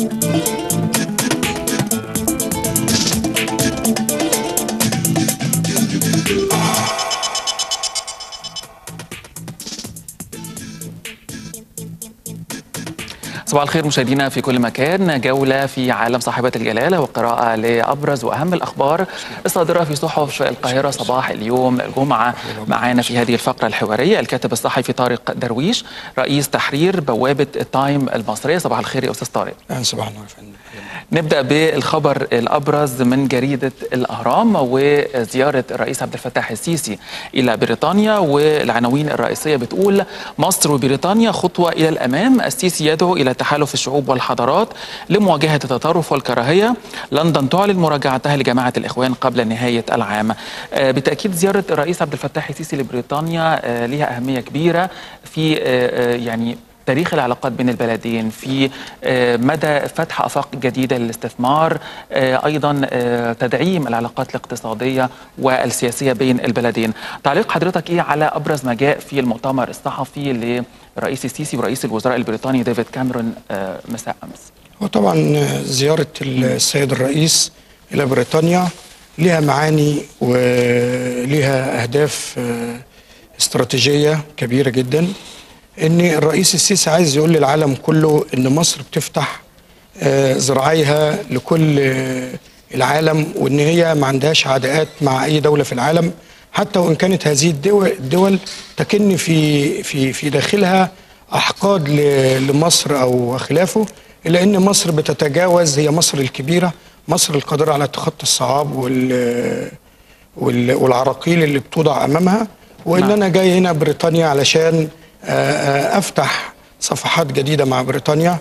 صباح الخير مشاهدينا في كل مكان جولة في عالم صاحبة الجلالة وقراءة لأبرز وأهم الأخبار الصادرة في صحف القاهرة صباح اليوم الجمعة معانا في هذه الفقرة الحوارية الكاتب الصحفي طارق درويش رئيس تحرير بوابة التايم المصرية صباح الخير يا أستاذ طارق صباح النور يا فندم نبدأ بالخبر الأبرز من جريدة الأهرام وزيارة الرئيس عبد الفتاح السيسي إلى بريطانيا والعناوين الرئيسية بتقول مصر وبريطانيا خطوة إلى الأمام السيسي يدعو إلى تحالف الشعوب والحضارات لمواجهة التطرف والكراهية لندن تعلن مراجعتها لجماعة الإخوان قبل نهاية العام بالتأكيد زيارة الرئيس عبد الفتاح السيسي لبريطانيا لها أهمية كبيرة في يعني تاريخ العلاقات بين البلدين في مدى فتح افاق جديده للاستثمار ايضا تدعيم العلاقات الاقتصاديه والسياسيه بين البلدين تعليق حضرتك ايه على ابرز ما جاء في المؤتمر الصحفي لرئيس السيسي ورئيس الوزراء البريطاني ديفيد كاميرون مساء امس وطبعا زياره السيد الرئيس الى بريطانيا لها معاني ولها اهداف استراتيجيه كبيره جدا ان الرئيس السيسي عايز يقول للعالم كله ان مصر بتفتح ذراعيها لكل العالم وان هي ما عندهاش عداءات مع اي دوله في العالم حتى وان كانت هذه الدول, الدول تكن في في في داخلها احقاد لمصر او خلافه الا ان مصر بتتجاوز هي مصر الكبيره مصر القادره على تخطي الصعاب وال والعراقيل اللي بتوضع امامها وان نعم. انا جاي هنا بريطانيا علشان افتح صفحات جديده مع بريطانيا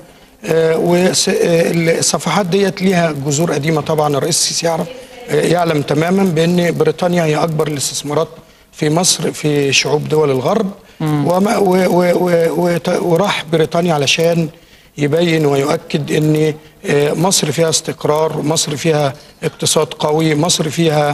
والصفحات ديت ليها جذور قديمه طبعا الرئيس السيسي يعرف يعلم تماما بان بريطانيا هي اكبر الاستثمارات في مصر في شعوب دول الغرب وما و و و وراح بريطانيا علشان يبين ويؤكد ان مصر فيها استقرار مصر فيها اقتصاد قوي مصر فيها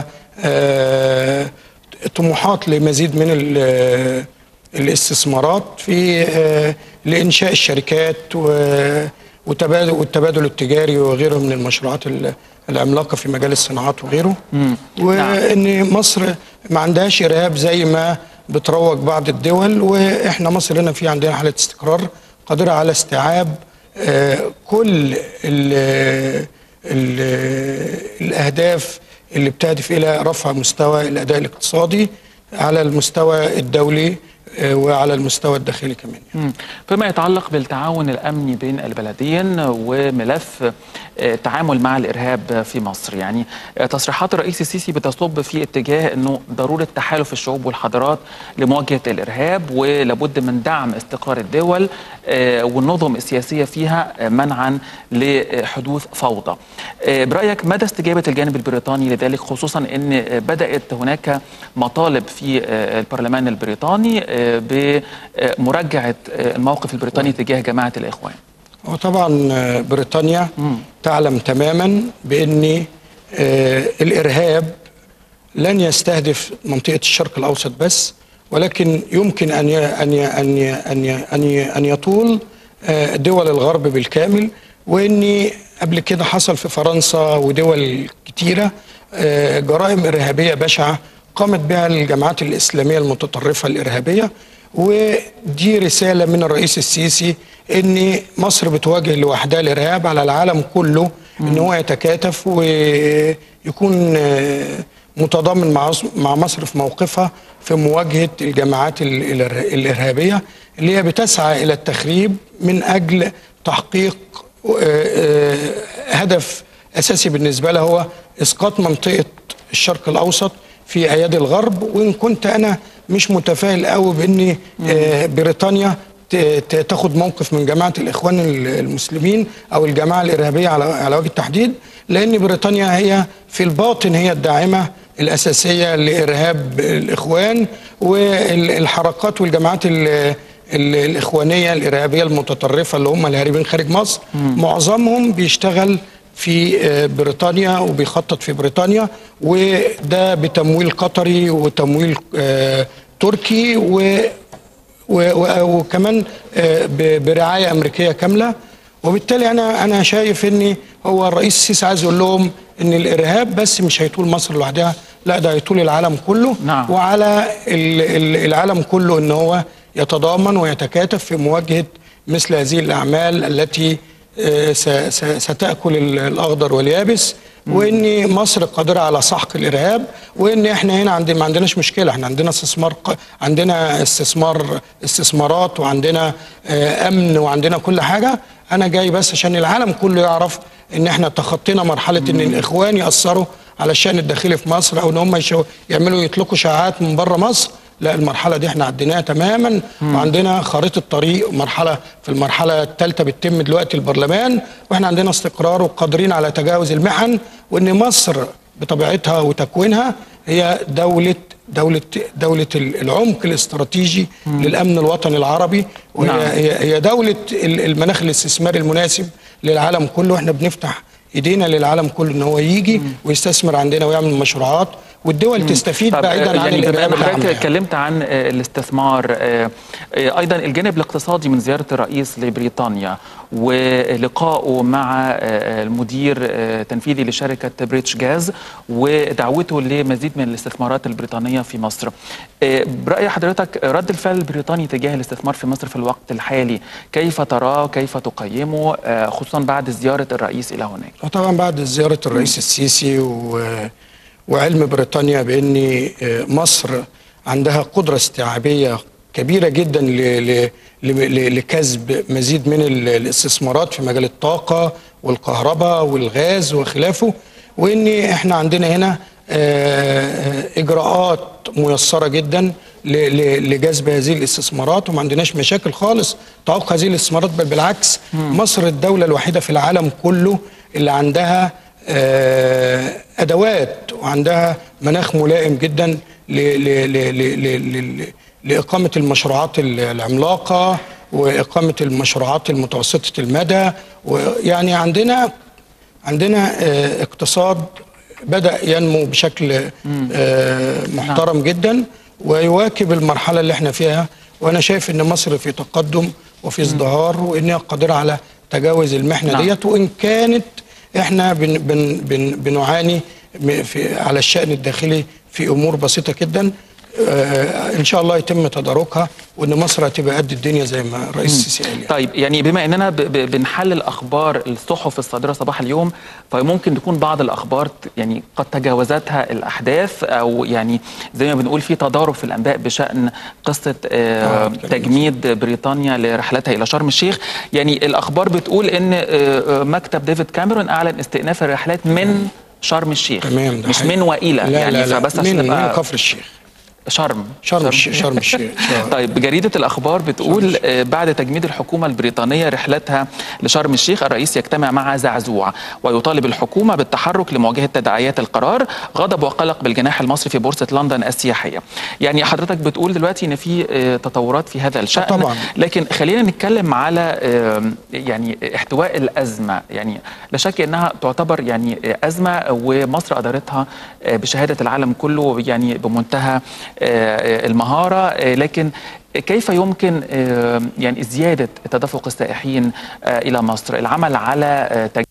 طموحات لمزيد من الاستثمارات في لانشاء الشركات وتبادل والتبادل التجاري وغيره من المشروعات العملاقه في مجال الصناعات وغيره وان مصر ما عندهاش ارهاب زي ما بتروج بعض الدول واحنا مصر هنا في عندنا حاله استقرار قادره على استيعاب كل ال ال الاهداف اللي بتهدف الى رفع مستوى الاداء الاقتصادي على المستوى الدولي وعلى المستوى الداخلي كمان يعني. فيما يتعلق بالتعاون الامني بين البلدين وملف التعامل مع الارهاب في مصر يعني تصريحات الرئيس السيسي بتصب في اتجاه انه ضروره تحالف الشعوب والحضارات لمواجهه الارهاب ولابد من دعم استقرار الدول والنظم السياسيه فيها منعا لحدوث فوضى. برايك مدى استجابه الجانب البريطاني لذلك خصوصا ان بدات هناك مطالب في البرلمان البريطاني بمراجعه الموقف البريطاني تجاه جماعه الاخوان. وطبعا بريطانيا مم. تعلم تماما بان الارهاب لن يستهدف منطقه الشرق الاوسط بس ولكن يمكن ان ان ان ان ان ان يطول دول الغرب بالكامل وان قبل كده حصل في فرنسا ودول كتيره جرائم ارهابيه بشعه قامت بها الجماعات الاسلاميه المتطرفه الارهابيه ودي رساله من الرئيس السيسي ان مصر بتواجه لوحدها الارهاب على العالم كله ان هو يتكاتف ويكون متضامن مع مع مصر في موقفها في مواجهه الجماعات الارهابيه اللي هي بتسعى الى التخريب من اجل تحقيق هدف اساسي بالنسبه لها هو اسقاط منطقه الشرق الاوسط في ايادي الغرب وان كنت انا مش متفائل قوي بان بريطانيا تاخد موقف من جماعه الاخوان المسلمين او الجماعه الارهابيه على على وجه التحديد لان بريطانيا هي في الباطن هي الداعمه الاساسيه لارهاب الاخوان والحركات والجماعات الاخوانيه الارهابيه المتطرفه اللي هم الهاربين خارج مصر معظمهم بيشتغل في بريطانيا وبيخطط في بريطانيا وده بتمويل قطري وتمويل تركي و وكمان برعايه امريكيه كامله وبالتالي انا انا شايف ان هو الرئيس السيسي عايز يقول لهم ان الارهاب بس مش هيطول مصر لوحدها لا ده هيطول العالم كله نعم. وعلى ال- ال- العالم كله ان هو يتضامن ويتكاتف في مواجهه مثل هذه الاعمال التي آه، س- س- ستاكل ال- الاخضر واليابس وان مصر قادره على سحق الارهاب وان احنا هنا عند ما عندناش مشكله احنا عندنا استثمار ق- عندنا استثمار استثمارات وعندنا آه، امن وعندنا كل حاجه انا جاي بس عشان العالم كله يعرف ان احنا تخطينا مرحله ان الاخوان ياثروا على الشان الداخلي في مصر او ان هم يشو- يعملوا يطلقوا شائعات من بره مصر لا المرحله دي احنا عديناها تماما وعندنا خريطه طريق مرحله في المرحله الثالثه بتتم دلوقتي البرلمان واحنا عندنا استقرار وقادرين على تجاوز المحن وان مصر بطبيعتها وتكوينها هي دوله دولة دولة العمق الاستراتيجي للأمن الوطني العربي وهي نعم. هي هي دولة ال- المناخ الاستثماري المناسب للعالم كله احنا بنفتح ايدينا للعالم كله ان هو يجي ويستثمر عندنا ويعمل مشروعات والدول تستفيد طب بعيدا عن يعني بما الارهاب ان اللي حضرتك عاملاه. اتكلمت عن آه، الاستثمار آه، آه، ايضا الجانب الاقتصادي من زياره الرئيس لبريطانيا ولقائه مع آه، المدير آه، التنفيذي لشركه بريتش جاز ودعوته لمزيد من الاستثمارات البريطانيه في مصر. آه، براي حضرتك رد الفعل البريطاني تجاه الاستثمار في مصر في الوقت الحالي كيف تراه كيف تقيمه آه، خصوصا بعد زياره الرئيس الى هناك؟ وطبعا بعد زيارة الرئيس السيسي و... وعلم بريطانيا بأن مصر عندها قدرة استيعابية كبيرة جدا ل... ل... ل... لكسب مزيد من ال- الاستثمارات في مجال الطاقة والكهرباء والغاز وخلافه وأن احنا عندنا هنا آه، إجراءات ميسرة جدا ل- ل- لجذب هذه الاستثمارات وما عندناش مشاكل خالص تعوق هذه الاستثمارات بل بالعكس مصر الدولة الوحيدة في العالم كله اللي عندها آه، أدوات وعندها مناخ ملائم جدا ل- ل- ل- ل- ل- ل- لإقامة المشروعات ال- العملاقة وإقامة المشروعات المتوسطة المدى ويعني عندنا عندنا آه، اقتصاد بدأ ينمو بشكل آه، محترم جدا ويواكب المرحلة اللي احنا فيها وأنا شايف إن مصر في تقدم وفي ازدهار وإنها قادرة على تجاوز المحنة نعم. ديت وإن كانت احنا بن بن بن بنعاني م- في على الشأن الداخلي في أمور بسيطة جدا آه، إن شاء الله يتم تداركها وإن مصر هتبقى قد الدنيا زي ما الرئيس السيسي قال يعني. طيب يعني بما اننا ب- ب- بنحلل اخبار الصحف الصادره صباح اليوم فممكن تكون بعض الاخبار ت- يعني قد تجاوزتها الاحداث او يعني زي ما بنقول في تضارب في الانباء بشان قصه آه آه، كلام تجميد بريطانيا لرحلتها الى شرم الشيخ يعني الاخبار بتقول ان آه آه، مكتب ديفيد كاميرون اعلن استئناف الرحلات من شرم الشيخ تمام ده مش حقيقي. من والى لا يعني لا لا فبس من عشان من نبقى كفر الشيخ شرم شرم الشيخ شرم الشيخ شرم. طيب جريدة الأخبار بتقول آه، بعد تجميد الحكومة البريطانية رحلتها لشرم الشيخ الرئيس يجتمع مع زعزوع ويطالب الحكومة بالتحرك لمواجهة تداعيات القرار غضب وقلق بالجناح المصري في بورصة لندن السياحية يعني حضرتك بتقول دلوقتي إن في آه، تطورات في هذا الشأن طبعاً. لكن خلينا نتكلم على آه، يعني احتواء الأزمة يعني لا شك أنها تعتبر يعني آه، أزمة ومصر أدارتها آه، بشهادة العالم كله يعني بمنتهى آه، آه، المهارة آه، لكن كيف يمكن آه، يعني زيادة تدفق السائحين آه، إلى مصر العمل على آه، تج-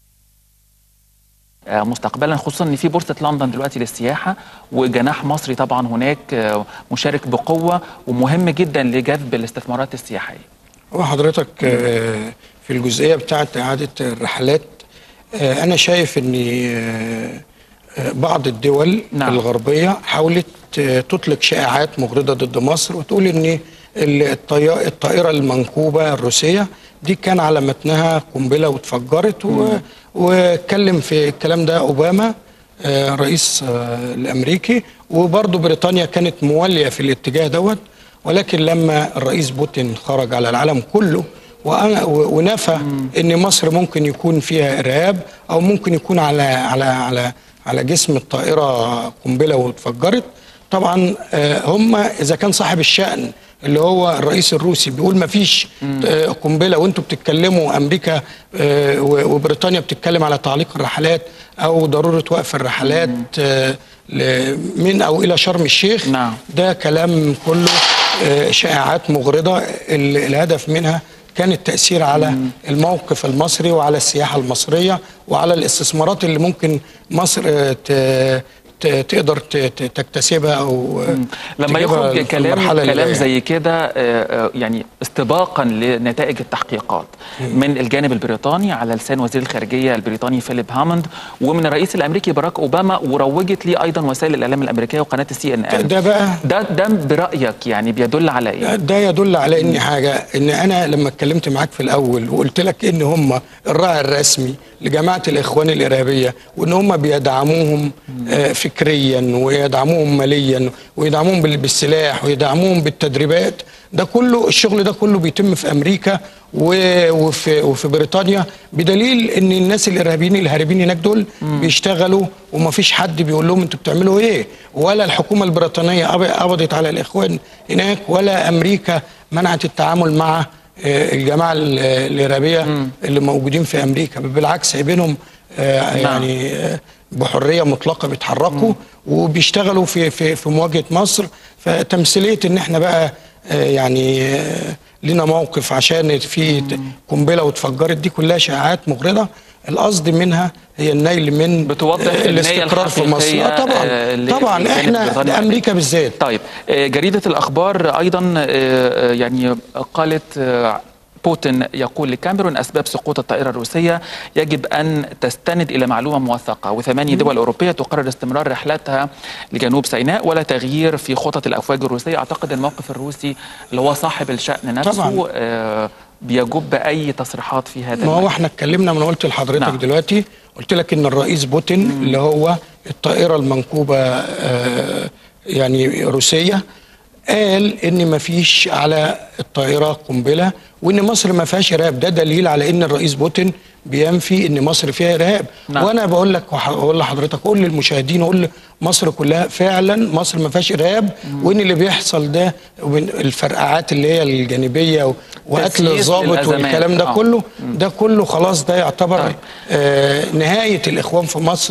آه، مستقبلا خصوصا ان في بورصه لندن دلوقتي للسياحه وجناح مصري طبعا هناك آه، مشارك بقوه ومهم جدا لجذب الاستثمارات السياحيه. هو حضرتك آه، في الجزئية بتاعة إعادة الرحلات آه، أنا شايف إن آه، آه، بعض الدول نعم. الغربية حاولت آه، تطلق شائعات مغرضة ضد مصر وتقول إن الطيا- الطائرة المنكوبة الروسية دي كان على متنها قنبلة واتفجرت و- واتكلم في الكلام ده أوباما آه، رئيس آه، الأمريكي وبرضه بريطانيا كانت موالية في الاتجاه دوت ولكن لما الرئيس بوتين خرج على العالم كله وأنا- و- ونفى ان مصر ممكن يكون فيها ارهاب او ممكن يكون على على على على جسم الطائره قنبله واتفجرت طبعا آه، هم اذا كان صاحب الشأن اللي هو الرئيس الروسي بيقول ما فيش آه، قنبله وانتم بتتكلموا امريكا آه، و- وبريطانيا بتتكلم على تعليق الرحلات او ضروره وقف الرحلات آه، ل- من او الى شرم الشيخ نعم. ده كلام كله آه، شائعات مغرضة ال- الهدف منها كان التاثير على الموقف المصري وعلى السياحه المصريه وعلى الاستثمارات اللي ممكن مصر آه، ت- ت- تقدر ت- ت- تكتسبها او آه، لما تجيبها يخرج في كلام المرحلة اللي كلام جاية. زي كده آه، آه، يعني استباقا لنتائج التحقيقات من الجانب البريطاني على لسان وزير الخارجيه البريطاني فيليب هاموند ومن الرئيس الامريكي باراك اوباما وروجت ليه ايضا وسائل الاعلام الامريكيه وقناه السي ان ان ده بقى ده ده برايك يعني بيدل على ايه؟ ده يدل على ان حاجه ان انا لما اتكلمت معاك في الاول وقلت لك ان هم الراعي الرسمي لجماعه الاخوان الارهابيه وان هم بيدعموهم آه، فكريا ويدعموهم ماليا ويدعموهم بال- بالسلاح ويدعموهم بالتدريبات ده كله الشغل ده كله بيتم في امريكا و- وفي وفي بريطانيا بدليل ان الناس الارهابيين الهاربين هناك دول بيشتغلوا ومفيش حد بيقول لهم انتوا بتعملوا ايه ولا الحكومه البريطانيه قب- قبضت على الاخوان هناك ولا امريكا منعت التعامل مع آه، الجماعه ال- الارهابيه اللي موجودين في امريكا بالعكس سايبينهم آه، يعني آه، بحريه مطلقه بيتحركوا وبيشتغلوا في في في مواجهه مصر فتمثيليه ان احنا بقى آه، يعني آه، لنا موقف عشان في ت- قنبله واتفجرت دي كلها شائعات مغرضه القصد منها هي النيل من بتوضح آه، النية الاستقرار في مصر الحقيقية، آه، طبعا آه، اللي- طبعا اللي كانت احنا بريطانيا امريكا بالذات طيب آه، جريدة الأخبار أيضا آه، آه، يعني قالت آه، بوتين يقول لكاميرون أسباب سقوط الطائرة الروسية يجب أن تستند إلى معلومة موثقة وثمانية دول أوروبية تقرر استمرار رحلتها لجنوب سيناء ولا تغيير في خطط الأفواج الروسية أعتقد الموقف الروسي اللي هو صاحب الشأن نفسه طبعاً. آه، بيجب أي تصريحات في هذا ما هو المجال. احنا اتكلمنا ما انا قلت لحضرتك نعم. نعم. دلوقتي قلت لك ان الرئيس بوتين اللي هو الطائره المنكوبه آه يعني روسيه قال ان ما فيش على الطائره قنبله وان مصر ما فيهاش ارهاب ده دليل على ان الرئيس بوتين بينفي ان مصر فيها ارهاب نعم. وانا بقول لك وهقول لحضرتك قول للمشاهدين قول لمصر كلها فعلا مصر ما فيهاش ارهاب وان اللي بيحصل ده ومن الفرقعات اللي هي الجانبيه و- وقتل تسييس الضابط للأزمات. والكلام ده آه. كله ده كله خلاص ده يعتبر طيب. آه نهايه الاخوان في مصر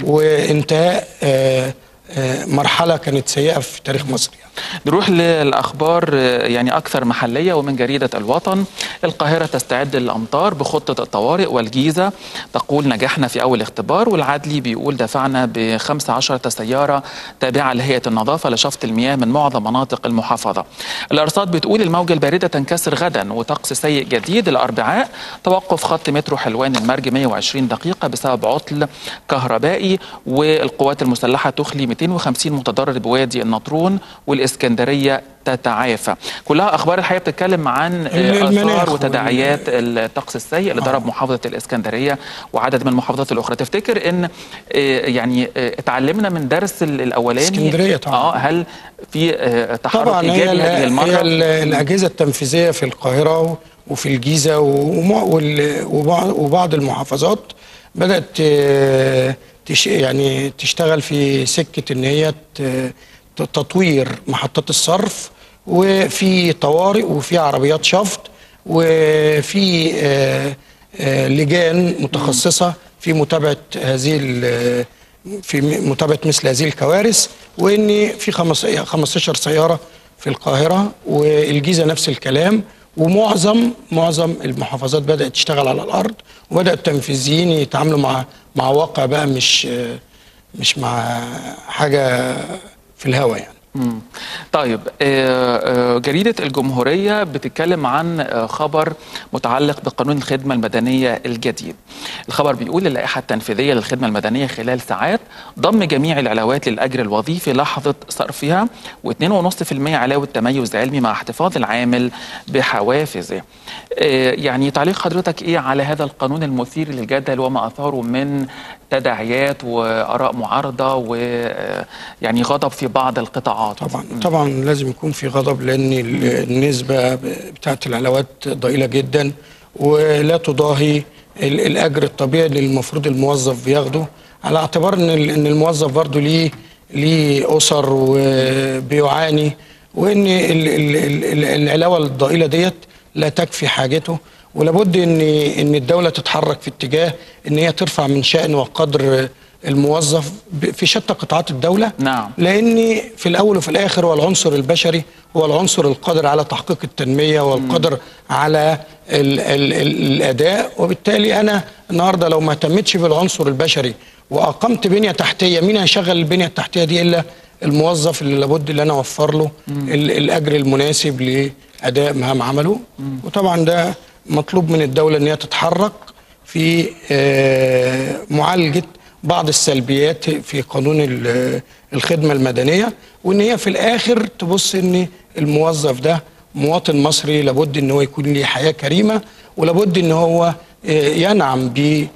وانتهاء آه آه مرحله كانت سيئه في تاريخ مصر يعني. نروح للأخبار آه، يعني أكثر محلية ومن جريدة الوطن القاهرة تستعد للأمطار بخطة الطوارئ والجيزة تقول نجحنا في أول اختبار والعدلي بيقول دفعنا ب 15 سيارة تابعة لهيئة النظافة لشفط المياه من معظم مناطق المحافظة الأرصاد بتقول الموجة الباردة تنكسر غدا وطقس سيء جديد الأربعاء توقف خط مترو حلوان المرج 120 دقيقة بسبب عطل كهربائي والقوات المسلحة تخلي 250 متضرر بوادي النطرون والإسكندرية تتعافى كلها أخبار الحقيقة بتتكلم عن آه، المناخ آثار وتداعيات الطقس السيء اللي ضرب محافظة الإسكندرية وعدد من المحافظات الأخرى تفتكر إن آه، يعني آه، اتعلمنا من درس ال- الأولاني اسكندرية طبعاً. آه هل في آه، تحرك طبعا هي, إيجابي ال- هذه هي المرة ال- الاجهزه التنفيذيه في القاهره و- وفي الجيزه ومع- وال- وبعض وبعض المحافظات بدات آه، تش يعني تشتغل في سكه ان هي ت- ت- تطوير محطات الصرف وفي طوارئ وفي عربيات شفط وفي آه، آه، لجان متخصصه في متابعه هذه ال- في م- متابعه مثل هذه الكوارث وان في خمس- 15 سياره في القاهره والجيزه نفس الكلام ومعظم معظم المحافظات بدات تشتغل على الارض وبدا التنفيذيين يتعاملوا مع مع واقع بقى مش مش مع حاجه في الهواء يعني مم. طيب آه، آه، جريدة الجمهورية بتتكلم عن آه، خبر متعلق بقانون الخدمة المدنية الجديد الخبر بيقول اللائحة التنفيذية للخدمة المدنية خلال ساعات ضم جميع العلاوات للأجر الوظيفي لحظة صرفها و2.5% علاوة تميز علمي مع احتفاظ العامل بحوافزه آه، يعني تعليق حضرتك إيه على هذا القانون المثير للجدل وما أثاره من تداعيات وآراء معارضة ويعني غضب في بعض القطاعات طبعا طبعا لازم يكون في غضب لان ال- النسبه بتاعت العلاوات ضئيله جدا ولا تضاهي ال- الاجر الطبيعي اللي المفروض الموظف بياخده على اعتبار ان ال- ان الموظف برضه ليه ليه اسر وبيعاني وان ال- ال- ال- ال- العلاوه الضئيله ديت لا تكفي حاجته ولابد ان ان الدوله تتحرك في اتجاه ان هي ترفع من شأن وقدر الموظف ب- في شتى قطاعات الدوله نعم. لان في الاول وفي الاخر هو العنصر البشري هو العنصر القادر على تحقيق التنميه والقادر على ال ال ال الاداء وبالتالي انا النهارده لو ما اهتمتش بالعنصر البشري واقمت بنيه تحتيه مين هيشغل البنيه التحتيه دي الا الموظف اللي لابد اللي انا اوفر له ال الاجر المناسب لاداء مهام عمله وطبعا ده مطلوب من الدوله ان هي تتحرك في آه، معالجه بعض السلبيات في قانون ال- الخدمه المدنيه وان هي في الاخر تبص ان الموظف ده مواطن مصري لابد ان هو يكون ليه حياه كريمه ولابد ان هو آه، ينعم ب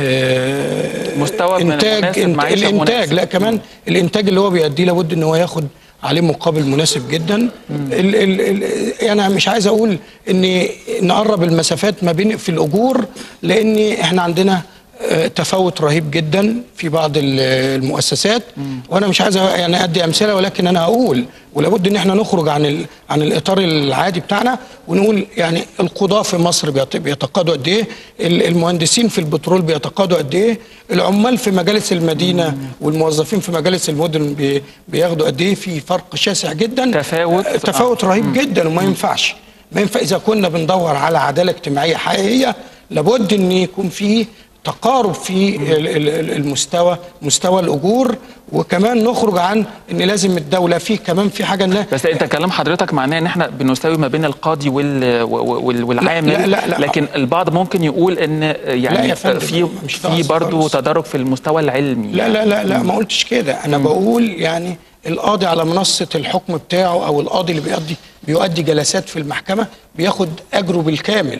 آه، مستوى من انتاج المناسب، انت- معيشة الانتاج مناسب. لا كمان الانتاج اللي هو بيأديه لابد ان هو ياخد عليه مقابل مناسب جدا ال ال ال انا مش عايز اقول ان نقرب المسافات ما بين في الاجور لان احنا عندنا آه، تفاوت رهيب جدا في بعض ال- المؤسسات وانا مش عايز يعني ادي امثله ولكن انا هقول ولابد ان احنا نخرج عن ال عن الاطار العادي بتاعنا ونقول يعني القضاه في مصر بيت- بيتقاضوا قد ايه ال- المهندسين في البترول بيتقاضوا قد ايه العمال في مجالس المدينه والموظفين في مجالس المدن بي- بياخدوا قد ايه في فرق شاسع جدا تفاوت. آه، تفاوت رهيب جدا وما ينفعش ما ينفع اذا كنا بندور على عداله اجتماعيه حقيقيه لابد ان يكون في تقارب في ال- ال- ال- المستوى مستوى الاجور وكمان نخرج عن ان لازم الدوله في كمان في حاجه انها بس انت كلام حضرتك معناه ان احنا بنساوي ما بين القاضي وال وال- والعامل لا- لا- لا. لكن البعض ممكن يقول ان لا يعني يا فندم، في مش ده في قصدي برضه خالص. تدرج في المستوى العلمي لا لا لا لا ما قلتش كده انا بقول يعني القاضي على منصه الحكم بتاعه او القاضي اللي بيقضي بيؤدي جلسات في المحكمه بياخد اجره بالكامل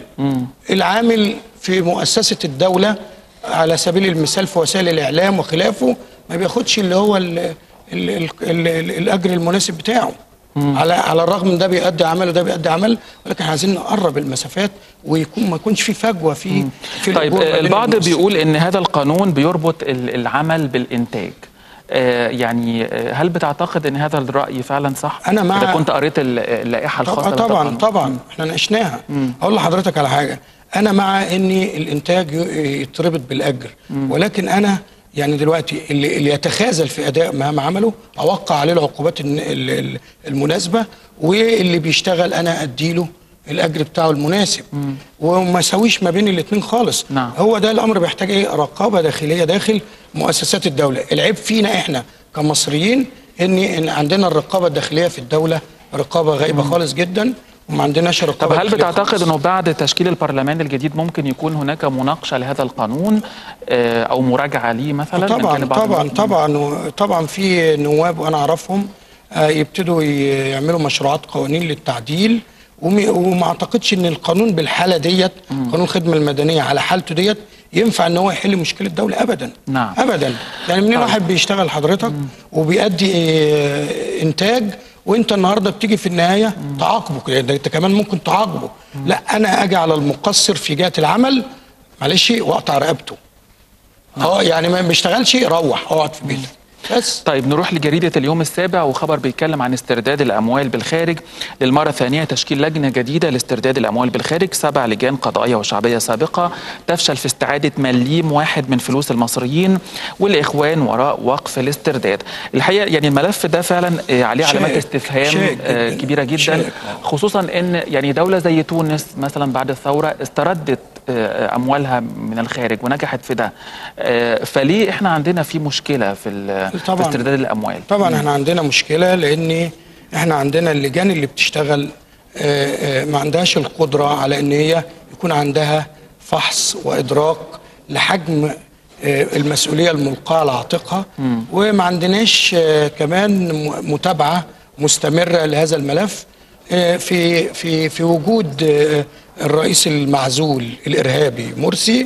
العامل في مؤسسه الدوله على سبيل المثال في وسائل الاعلام وخلافه ما بياخدش اللي هو ال ال ال ال ال الاجر المناسب بتاعه على على الرغم من ده بيؤدي عمل وده بيؤدي عمل ولكن عايزين نقرب المسافات ويكون ما يكونش في فجوه في في طيب الأجور ما بين البعض المؤسسات. بيقول ان هذا القانون بيربط ال- العمل بالانتاج آه، يعني آه، هل بتعتقد ان هذا الراي فعلا صح أنا مع- اذا كنت قريت ال- اللائحه الخاصه طبعا بهذا طبعا القانون. طبعا احنا ناقشناها اقول لحضرتك على حاجه انا مع ان الانتاج ي- يتربط بالاجر ولكن انا يعني دلوقتي اللي, اللي يتخاذل في اداء مهام عمله اوقع عليه العقوبات الن- ال- ال- المناسبه واللي بيشتغل انا اديله الاجر بتاعه المناسب وما اسويش ما بين الاثنين خالص نعم. هو ده الامر بيحتاج ايه رقابه داخليه داخل مؤسسات الدوله العيب فينا احنا كمصريين ان ان عندنا الرقابه الداخليه في الدوله رقابه غايبه خالص جدا وما عندناش رقابه طب هل داخلية بتعتقد خالص. انه بعد تشكيل البرلمان الجديد ممكن يكون هناك مناقشه لهذا القانون آه، او مراجعه ليه مثلا من طبعا جانب بعض طبعا الم- طبعا و- طبعا في نواب وانا اعرفهم آه، يبتدوا ي- يعملوا مشروعات قوانين للتعديل وم- وما اعتقدش ان القانون بالحاله ديت قانون الخدمه المدنيه على حالته ديت ينفع ان هو يحل مشكله الدوله ابدا نعم. ابدا يعني منين طيب. واحد بيشتغل حضرتك وبيأدي آه، انتاج وانت النهارده بتيجي في النهايه تعاقبه كده ده انت كمان ممكن تعاقبه لا انا اجي على المقصر في جهه العمل معلش واقطع رقبته اه يعني ما بيشتغلش روح اقعد في بيتك بس طيب نروح لجريدة اليوم السابع وخبر بيتكلم عن استرداد الأموال بالخارج للمرة الثانية تشكيل لجنة جديدة لاسترداد الأموال بالخارج سبع لجان قضائية وشعبية سابقة تفشل في استعادة مليم واحد من فلوس المصريين والإخوان وراء وقف الاسترداد الحقيقة يعني الملف ده فعلا آه، عليه علامات شائك، استفهام شائك آه، جداً، كبيرة جدا شائك. خصوصا ان يعني دوله زي تونس مثلا بعد الثوره استردت آه، اموالها من الخارج ونجحت في ده آه، فليه احنا عندنا في مشكله في ال- في طبعاً. استرداد الاموال طبعا احنا عندنا مشكله لان احنا عندنا اللجان اللي بتشتغل آه، آه، ما عندهاش القدره على ان هي يكون عندها فحص وادراك لحجم آه، المسؤوليه الملقاه على عاتقها وما عندناش آه، كمان م- متابعه مستمره لهذا الملف آه، في في في وجود آه، الرئيس المعزول الارهابي مرسي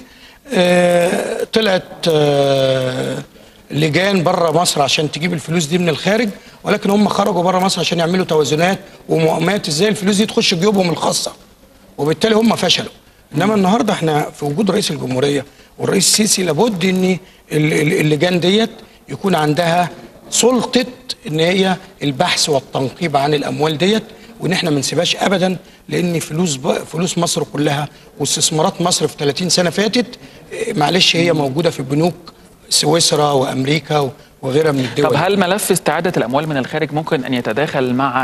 آه، طلعت آه، لجان بره مصر عشان تجيب الفلوس دي من الخارج ولكن هم خرجوا بره مصر عشان يعملوا توازنات ومؤامات ازاي الفلوس دي تخش جيوبهم الخاصه وبالتالي هم فشلوا انما النهارده احنا في وجود رئيس الجمهوريه والرئيس السيسي لابد ان ال- ال- اللجان ديت يكون عندها سلطه ان هي البحث والتنقيب عن الاموال ديت وان احنا ما نسيبهاش ابدا لان فلوس ب... فلوس مصر كلها واستثمارات مصر في 30 سنه فاتت اه، معلش هي موجوده في بنوك سويسرا وامريكا و- وغيرها من الدول طب هل ملف استعاده الاموال من الخارج ممكن ان يتداخل مع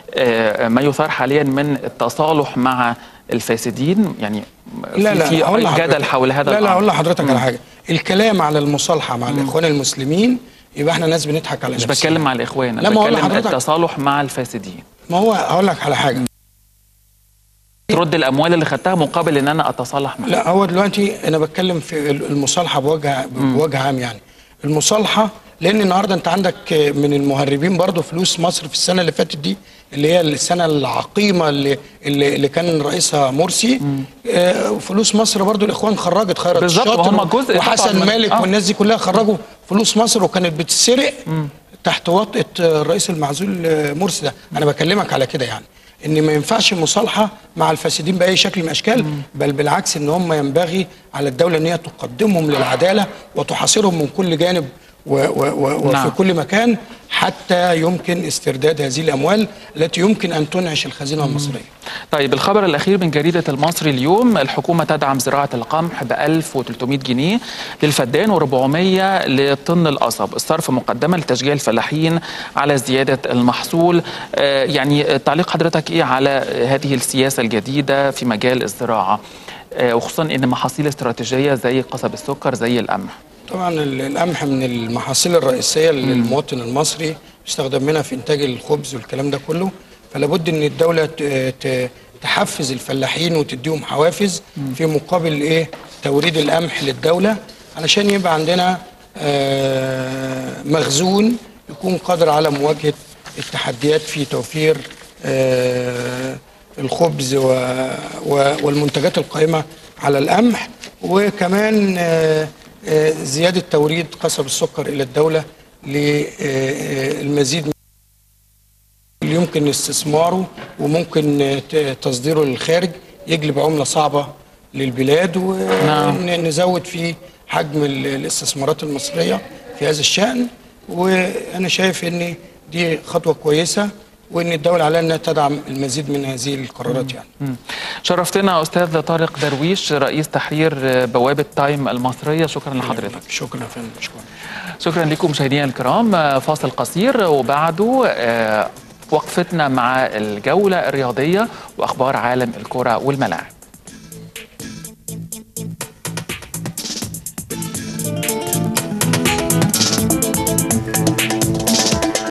آه، ما يثار حاليا من التصالح مع الفاسدين يعني لا في, لا في هقول لحضرتك- جدل حول هذا لا لا الأمر. اقول لحضرتك على حاجه الكلام على المصالحه مع الاخوان المسلمين يبقى احنا ناس بنضحك على مش نفسنا بتكلم مع الاخوان لا، انا ما هو بتكلم لحضرتك- التصالح مع الفاسدين ما هو هقول لك على حاجه ترد الاموال اللي خدتها مقابل ان انا اتصالح معها لا هو دلوقتي انا بتكلم في المصالحه بوجه بوجه عام يعني المصالحه لان النهارده انت عندك من المهربين برضو فلوس مصر في السنه اللي فاتت دي اللي هي السنه العقيمه اللي اللي, اللي كان رئيسها مرسي آه، فلوس مصر برضو الاخوان خرجت خيرت بالظبط، الشاطر وهم جزء طبعاً وحسن من- مالك آه. والناس دي كلها خرجوا فلوس مصر وكانت بتتسرق تحت وطأة الرئيس المعزول آه، مرسي ده انا بكلمك على كده يعني ان ما ينفعش مصالحه مع الفاسدين باي شكل من الاشكال بل بالعكس ان هم ينبغي على الدوله ان هي تقدمهم للعداله وتحاصرهم من كل جانب و و و وفي نعم. كل مكان حتى يمكن استرداد هذه الاموال التي يمكن ان تنعش الخزينه المصريه طيب الخبر الأخير من جريدة المصري اليوم الحكومة تدعم زراعة القمح ب 1300 جنيه للفدان و400 لطن القصب الصرف مقدما لتشجيع الفلاحين على زيادة المحصول آه، يعني تعليق حضرتك إيه على هذه السياسة الجديدة في مجال الزراعة آه، وخصوصا إن محاصيل استراتيجية زي قصب السكر زي القمح طبعا ال- القمح من المحاصيل الرئيسيه للمواطن المصري يستخدم منها في انتاج الخبز والكلام ده كله فلا بد ان الدوله ت- ت- تحفز الفلاحين وتديهم حوافز في مقابل ايه توريد القمح للدوله علشان يبقى عندنا آه، مخزون يكون قادر على مواجهه التحديات في توفير آه، الخبز و و والمنتجات القائمه على القمح وكمان آه، آه، زياده توريد قصب السكر الى الدوله للمزيد اللي يمكن استثماره وممكن آه، ت- تصديره للخارج يجلب عمله صعبه للبلاد ونزود فيه حجم ال- الاستثمارات المصريه في هذا الشان وانا شايف ان دي خطوه كويسه وان الدوله عليها انها تدعم المزيد من هذه القرارات يعني مم. شرفتنا أستاذ طارق درويش رئيس تحرير آه، بوابة تايم المصرية شكرا لحضرتك شكرا يا فندم شكرا شكرا لكم مشاهدينا الكرام آه، فاصل قصير وبعده آه، وقفتنا مع الجولة الرياضية وأخبار عالم الكرة والملاعب